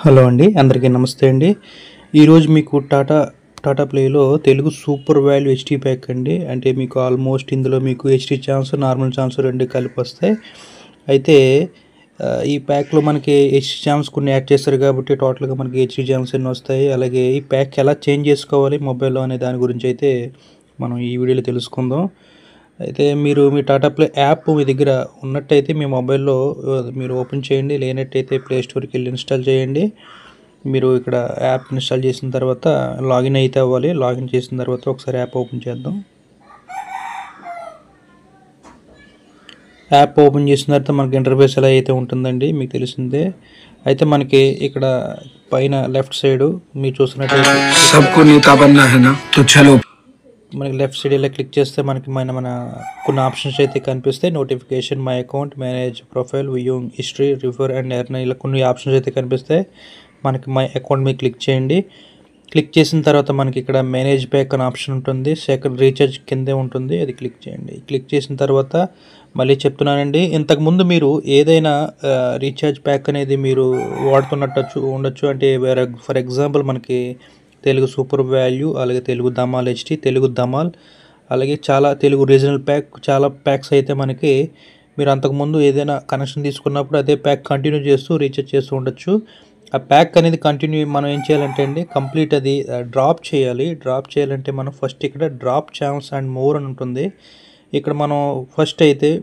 hello అండి అందరికీ నమస్తే అండి ఈరోజు మీకు టాటా టాటా ప్లేలో Telugu super value HD pack అండి అంటే మీకు ఆల్మోస్ట్ ఇందులో మీకు హెచ్టీ ఛాన్స్ నార్మల్ ఛాన్స్ రెండు కలిపి వస్తాయి అయితే ఆ, ఈ ప్యాక్లో మనకి హెచ్టీ ఛాన్స్ కొన్ని యాడ్ చేస్తారు కాబట్టి టోటల్గా మనకి హెచ్టీ ఛాన్స్ ఎన్ని వస్తాయి అలాగే ఈ ప్యాక్ ఎలా చేంజ్ చేసుకోవాలి మొబైల్లో అనే దాని గురించి అయితే మనం ఈ వీడియోలో తెలుసుకుందాం అయితే మీరు మీ టాటా ప్లే యాప్ మీ దగ్గర ఉన్నట్టయితే మీ మొబైల్లో ఆ, మీరు ఓపెన్ చేయండి లేనట్టయితే ప్లే స్టోర్కి వెళ్ళి ఇన్స్టాల్ చేయండి మీరు ఇక్కడ యాప్ ఇన్స్టాల్ చేసిన తర్వాత లాగిన్ అయితే అవ్వాలి లాగిన్ చేసిన తర్వాత ఒకసారి యాప్ ఓపెన్ చేద్దాం యాప్ ఓపెన్ చేసిన తర్వాత మనకి ఇంటర్ఫేస్ ఎలా అయితే ఉంటుందండి మీకు తెలిసిందే అయితే మనకి ఇక్కడ పైన లెఫ్ట్ సైడ్ మీరు చూసినట్టయితే सबको नेता बनना है ना तो चलो మనకి లెఫ్ట్ సైడ్ ఇలా క్లిక్ చేస్తే మనకి మన మన కొన్ని ఆప్షన్స్ అయితే కనిపిస్తాయి notification my account manage profile viewing history refer and earn ఇలా కొన్ని ఆప్షన్స్ అయితే కనిపిస్తాయి మనకి మై అకౌంట్ మీద క్లిక్ చేయండి క్లిక్ చేసిన తర్వాత మనకి ఇక్కడ మేనేజ్ బ్యాక్ అనే ఆప్షన్ ఉంటుంది సెకండ్ రీఛార్జ్ కిందే ఉంటుంది అది క్లిక్ చేయండి క్లిక్ చేసిన తర్వాత మళ్ళీ చెప్తున్నానండి ఇంతకుముందు మీరు ఏదైనా రీఛార్జ్ ప్యాక్ అనేది మీరు వాడుతున్నట్టు ఉండొచ్చు అంటే ఫర్ ఎగ్జాంపుల్ మనకి తెలుగు సూపర్ వాల్యూ అలాగే తెలుగు ధమాల్ హెచ్టీ తెలుగు ధమాల్ అలాగే చాలా తెలుగు రీజనల్ ప్యాక్ చాలా ప్యాక్స్ అయితే మనకి మీరు అంతకుముందు ఏదైనా కనెక్షన్ తీసుకున్నప్పుడు అదే ప్యాక్ కంటిన్యూ చేస్తూ రీఛార్జ్ చేస్తూ ఉండొచ్చు ఆ ప్యాక్ అనేది కంటిన్యూ మనం ఏం చేయాలంటే అండి కంప్లీట్ అది డ్రాప్ చేయాలి డ్రాప్ చేయాలంటే మనం ఫస్ట్ ఇక్కడ డ్రాప్ ఛానల్స్ అండ్ మోర్ అని ఉంటుంది ఇక్కడ మనం ఫస్ట్ అయితే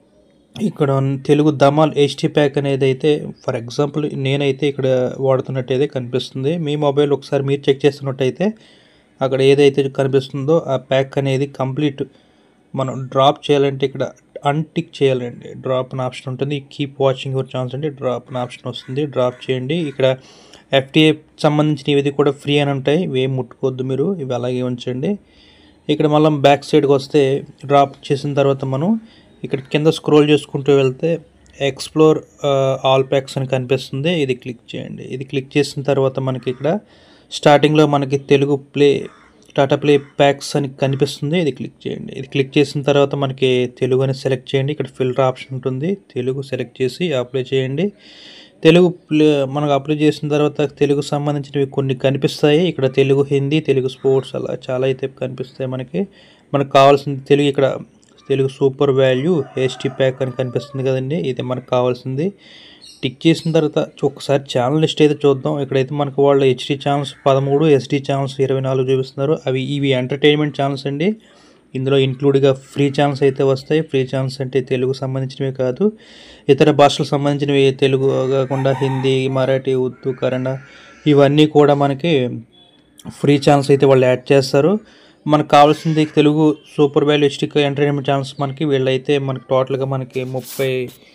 ఇక్కడ తెలుగు ధమాల్ హెచ్టీ ప్యాక్ అనేది అయితే ఫర్ ఎగ్జాంపుల్ నేనైతే ఇక్కడ వాడుతున్నట్టయితే కనిపిస్తుంది మీ మొబైల్ ఒకసారి మీరు చెక్ చేస్తున్నట్టయితే అక్కడ ఏదైతే కనిపిస్తుందో ఆ ప్యాక్ అనేది కంప్లీట్ మనం డ్రాప్ చేయాలంటే ఇక్కడ అన్టిక్ చేయాలండి డ్రాప్ అనే ఆప్షన్ ఉంటుంది కీప్ వాచింగ్ యువర్ ఛాన్స్ అంటే డ్రాప్ అనే ఆప్షన్ వస్తుంది డ్రాప్ చేయండి ఇక్కడ ఎఫ్టీఏ సంబంధించిన ఇవి కూడా ఫ్రీ అని ఉంటాయి ఇవి ఏం ముట్టుకోవద్దు మీరు ఇవి అలాగే ఉంచండి ఇక్కడ మళ్ళీ బ్యాక్ సైడ్కి వస్తే డ్రాప్ చేసిన తర్వాత మనం ఇక్కడ కింద స్క్రోల్ చేసుకుంటూ వెళ్తే ఎక్స్ప్లోర్ ఆల్ ప్యాక్స్ అని కనిపిస్తుంది ఇది క్లిక్ చేయండి ఇది క్లిక్ చేసిన తర్వాత మనకి ఇక్కడ స్టార్టింగ్లో మనకి Telugu play Tata play packs అని కనిపిస్తుంది ఇది క్లిక్ చేయండి ఇది క్లిక్ చేసిన తర్వాత మనకి తెలుగు అని సెలెక్ట్ చేయండి ఇక్కడ ఫిల్టర్ ఆప్షన్ ఉంటుంది తెలుగు సెలెక్ట్ చేసి అప్లై చేయండి తెలుగు ప్లే మనకు అప్లై చేసిన తర్వాత తెలుగు సంబంధించినవి కొన్ని కనిపిస్తాయి ఇక్కడ తెలుగు హిందీ తెలుగు స్పోర్ట్స్ అలా చాలా అయితే కనిపిస్తాయి మనకి మనకు కావాల్సింది తెలుగు ఇక్కడ Telugu super value HD pack అని కనిపిస్తుంది కదండి ఇది మనకు కావాల్సింది టిక్ చేసిన తర్వాత ఒకసారి ఛానల్ లిస్ట్ అయితే చూద్దాం ఇక్కడైతే మనకు వాళ్ళు హెచ్డీ ఛానల్స్ పదమూడు ఎస్డీ ఛానల్స్ ఇరవై నాలుగు చూపిస్తున్నారు అవి ఇవి ఎంటర్టైన్మెంట్ ఛానల్స్ అండి ఇందులో ఇంక్లూడ్గా ఫ్రీ ఛానల్స్ అయితే వస్తాయి ఫ్రీ ఛానల్స్ అంటే తెలుగు సంబంధించినవి కాదు ఇతర భాషలకు సంబంధించినవి తెలుగు కాకుండా హిందీ మరాఠీ ఉర్దూ కన్నడ ఇవన్నీ కూడా మనకి ఫ్రీ ఛానల్స్ అయితే వాళ్ళు యాడ్ చేస్తారు మనకు కావాల్సింది Telugu super value HD entertainment channels మనకి వీళ్ళైతే మనకి టోటల్గా మనకి ముప్పై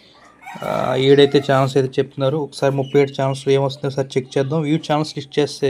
ఆ, ఏడైతే ఛానల్స్ అయితే చెప్తున్నారు ఒకసారి ముప్పై ఏడు ఛానల్స్ ఏమొస్తుందో ఒకసారి చెక్ చేద్దాం వ్యూ ఛానల్స్ లిస్ట్ చేస్తే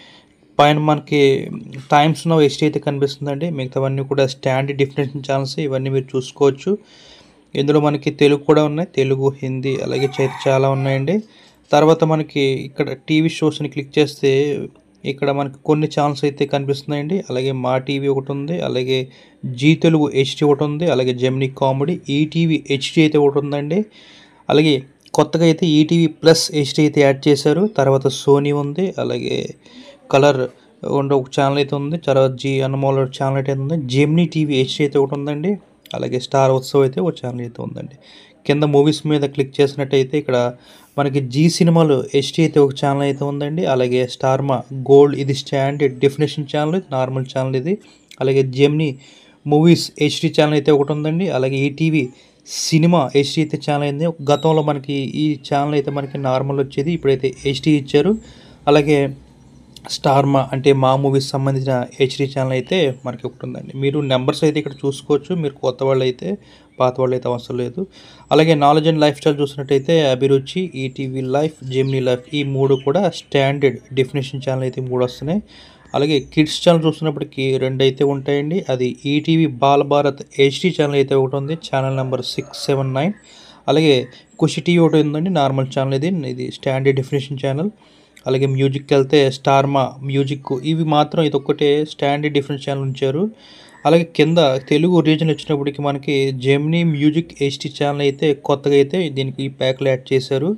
పైన మనకి టైమ్స్ నో హెచ్టీ అయితే కనిపిస్తుందండి మిగతావన్నీ కూడా స్టాండర్డ్ డిఫరెంట్ ఛానల్స్ ఇవన్నీ మీరు చూసుకోవచ్చు ఇందులో మనకి తెలుగు కూడా ఉన్నాయి తెలుగు హిందీ అలాగే చైత చాలా ఉన్నాయండి తర్వాత మనకి ఇక్కడ టీవీ షోస్ని క్లిక్ చేస్తే ఇక్కడ మనకి కొన్ని ఛానల్స్ అయితే కనిపిస్తున్నాయండి అలాగే మా టీవీ ఒకటి ఉంది అలాగే జీ తెలుగు హెచ్డి ఒకటి ఉంది అలాగే జెమినీ కామెడీ ఈటీవీ హెచ్డి అయితే ఒకటి ఉందండి అలాగే కొత్తగా అయితే ఈటీవీ ప్లస్ హెచ్డి అయితే యాడ్ చేశారు తర్వాత సోనీ ఉంది అలాగే కలర్ ఉండే ఒక ఛానల్ అయితే ఉంది తర్వాత జీ అన్నమోల ఛానల్ అయితే ఉంది జెమినీ టీవీ హెచ్డి అయితే ఒకటి ఉందండి అలాగే స్టార్ ఉత్సవ్ అయితే ఒక ఛానల్ అయితే ఉందండి కింద మూవీస్ మీద క్లిక్ చేసినట్టయితే ఇక్కడ మనకి జీ సినిమాలు హెచ్డి అయితే ఒక ఛానల్ అయితే ఉందండి అలాగే స్టార్మా గోల్డ్ ఇది స్టాండర్డ్ డెఫినేషన్ ఛానల్ ఇది నార్మల్ ఛానల్ ఇది అలాగే జెమినీ మూవీస్ హెచ్డి ఛానల్ అయితే ఒకటి ఉందండి అలాగే ఈటీవీ సినిమా హెచ్డి అయితే ఛానల్ అయింది గతంలో మనకి ఈ ఛానల్ అయితే మనకి నార్మల్ వచ్చేది ఇప్పుడైతే హెచ్డి ఇచ్చారు అలాగే స్టార్మా అంటే మా మూవీస్ సంబంధించిన హెచ్డి ఛానల్ అయితే మనకి ఒకటి ఉందండి మీరు నెంబర్స్ అయితే ఇక్కడ చూసుకోవచ్చు మీరు కొత్త వాళ్ళు అయితే పాత వాళ్ళు అయితే అవసరం లేదు అలాగే నాలెడ్జ్ అండ్ లైఫ్ స్టైల్ చూసినట్టయితే అభిరుచి ఈటీవీ లైఫ్ జెమినీ లైఫ్ ఈ మూడు కూడా స్టాండర్డ్ డెఫినేషన్ ఛానల్ అయితే మూడు వస్తున్నాయి అలాగే కిడ్స్ ఛానల్ చూసినప్పటికీ రెండు అయితే ఉంటాయండి అది ఈటీవీ బాలభారత్ హెచ్డి ఛానల్ అయితే ఒకటి ఉంది channel number six seven nine అలాగే కుషి టీవీ ఒకటి ఉందండి నార్మల్ ఛానల్ ఇది ఇది స్టాండర్డ్ డెఫినేషన్ ఛానల్ అలాగే మ్యూజిక్కి వెళ్తే స్టార్మా మ్యూజిక్ ఇవి మాత్రం ఇది ఒక్కటే స్టాండర్డ్ డిఫరెంట్ ఛానల్ ఉంచారు అలాగే కింద తెలుగు రీజన్ వచ్చినప్పటికి మనకి జెమినీ మ్యూజిక్ హెచ్టీ ఛానల్ అయితే కొత్తగా అయితే దీనికి ఈ ప్యాక్లు యాడ్ చేశారు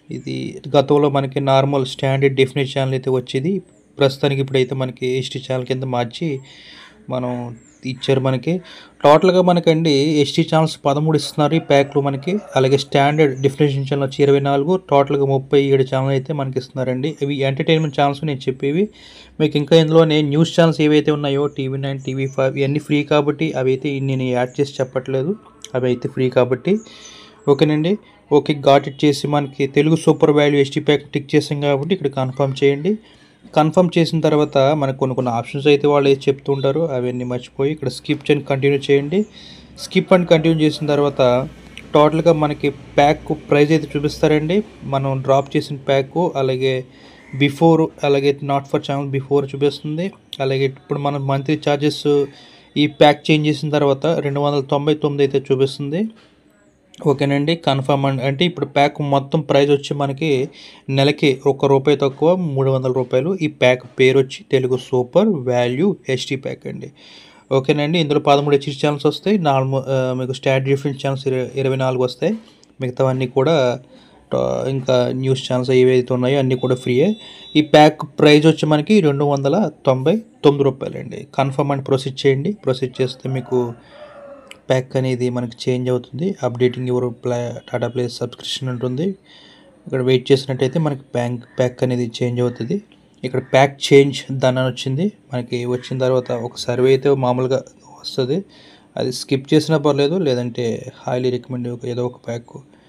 ఇది గతంలో మనకి నార్మల్ స్టాండర్డ్ డెఫినెట్ ఛానల్ అయితే వచ్చేది ప్రస్తుతానికి ఇప్పుడైతే మనకి ఎస్టీ ఛానల్ కింద మార్చి మనం ఇచ్చారు మనకి టోటల్గా మనకండి ఎస్టీ ఛానల్స్ పదమూడు ఇస్తున్నారు ఈ ప్యాక్లో మనకి అలాగే స్టాండర్డ్ డిఫరెన్షియల్ ఛానల్ వచ్చి ఇరవై నాలుగు టోటల్గా ముప్పై ఏడు ఛానల్ అయితే మనకి ఇస్తున్నారండి ఇవి ఎంటర్టైన్మెంట్ ఛానల్స్ నేను చెప్పేవి మీకు ఇంకా ఇందులోనే న్యూస్ ఛానల్స్ ఏవైతే ఉన్నాయో టీవీ నైన్ టీవీ ఫైవ్ ఇవన్నీ ఫ్రీ కాబట్టి అవి అయితే నేను యాడ్ చేసి చెప్పట్లేదు అవి అయితే ఫ్రీ కాబట్టి ఓకేనండి ఓకే ఘాట్ ఇట్ చేసి మనకి Telugu super value ST pack tick చేసాం కాబట్టి ఇక్కడ కన్ఫర్మ్ చేయండి కన్ఫర్మ్ చేసిన తర్వాత మనకు కొన్ని కొన్ని ఆప్షన్స్ అయితే వాళ్ళు ఏది చెప్తుంటారు అవన్నీ మర్చిపోయి ఇక్కడ స్కిప్ చేయని కంటిన్యూ చేయండి స్కిప్ అండ్ కంటిన్యూ చేసిన తర్వాత టోటల్గా మనకి ప్యాక్ ప్రైస్ అయితే చూపిస్తారండి మనం డ్రాప్ చేసిన ప్యాక్ అలాగే బిఫోర్ అలాగే నాట్ ఫర్ ఛానల్ బిఫోర్ చూపిస్తుంది అలాగే ఇప్పుడు మనం మంత్లీ ఛార్జెస్ ఈ ప్యాక్ చేంజ్ చేసిన తర్వాత రెండు వందల తొంభై తొమ్మిది అయితే చూపిస్తుంది ఓకేనండి కన్ఫర్మ్ అండి అంటే ఇప్పుడు ప్యాక్ మొత్తం ప్రైస్ వచ్చి మనకి నెలకి ఒక రూపాయి తక్కువ మూడు వందల రూపాయలు ఈ ప్యాక్ పేరు వచ్చి Telugu super value HD pack అండి ఓకేనండి ఇందులో పదమూడు హెచ్డి ఛానల్స్ వస్తాయి నాలుగు ఆ, మీకు స్టాట్ డిఫరెంట్ ఛానల్స్ ఇరవై ఇరవై నాలుగు వస్తాయి మిగతావన్నీ కూడా టా- ఇంకా న్యూస్ ఛానల్స్ ఏవైతే ఉన్నాయో అన్నీ కూడా ఫ్రీయే ఈ ప్యాక్ ప్రైస్ వచ్చి మనకి రెండు వందల తొంభై తొమ్మిది రూపాయలండి కన్ఫర్మ్ అండ్ ప్రొసీడ్ చేయండి ప్రొసీడ్ చేస్తే మీకు ప్యాక్ అనేది మనకి చేంజ్ అవుతుంది అప్డేటింగ్ యువర్ ప్లా టాటా ప్లే సబ్స్క్రిప్షన్ ఉంటుంది ఇక్కడ వెయిట్ చేసినట్టయితే మనకి బ్యాంక్ ప్యాక్ అనేది చేంజ్ అవుతుంది ఇక్కడ ప్యాక్ చేంజ్ దాని అని వచ్చింది మనకి వచ్చిన తర్వాత ఒక సర్వే అయితే మామూలుగా వస్తుంది అది స్కిప్ చేసినా పర్లేదు లేదంటే హైలీ రికమెండ్ ఏదో ఒక ప్యాక్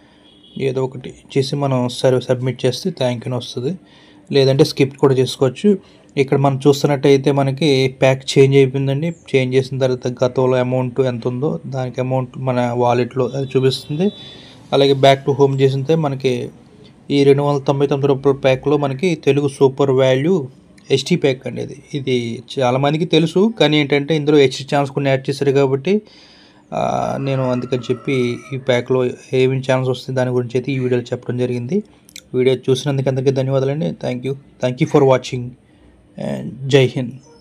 ఏదో ఒకటి చేసి మనం సర్వే సబ్మిట్ చేస్తే థ్యాంక్ యూ అని వస్తుంది లేదంటే స్కిప్ కూడా చేసుకోవచ్చు ఇక్కడ మనం చూస్తున్నట్టయితే మనకి ప్యాక్ చేంజ్ అయిపోయిందండి చేంజ్ చేసిన తర్వాత గతంలో అమౌంట్ ఎంత ఉందో దానికి అమౌంట్ మన వాలెట్లో అది చూపిస్తుంది అలాగే బ్యాక్ టు హోమ్ చేసితే మనకి ఈ రెండు వందల తొంభై తొమ్మిది రూపాయల ప్యాక్లో మనకి Telugu super value HD pack అండి ఇది ఇది చాలామందికి తెలుసు కానీ ఏంటంటే ఇందులో హెచ్టీ ఛానల్స్ కొన్ని యాడ్ చేశారు కాబట్టి ఆ, నేను అందుకని చెప్పి ఈ ప్యాక్లో ఏమేమి ఛానల్స్ వస్తుంది దాని గురించి అయితే ఈ వీడియోలో చెప్పడం జరిగింది వీడియో చూసినందుకు అందరికీ ధన్యవాదాలండి thank you thank you for watching and Jai Hind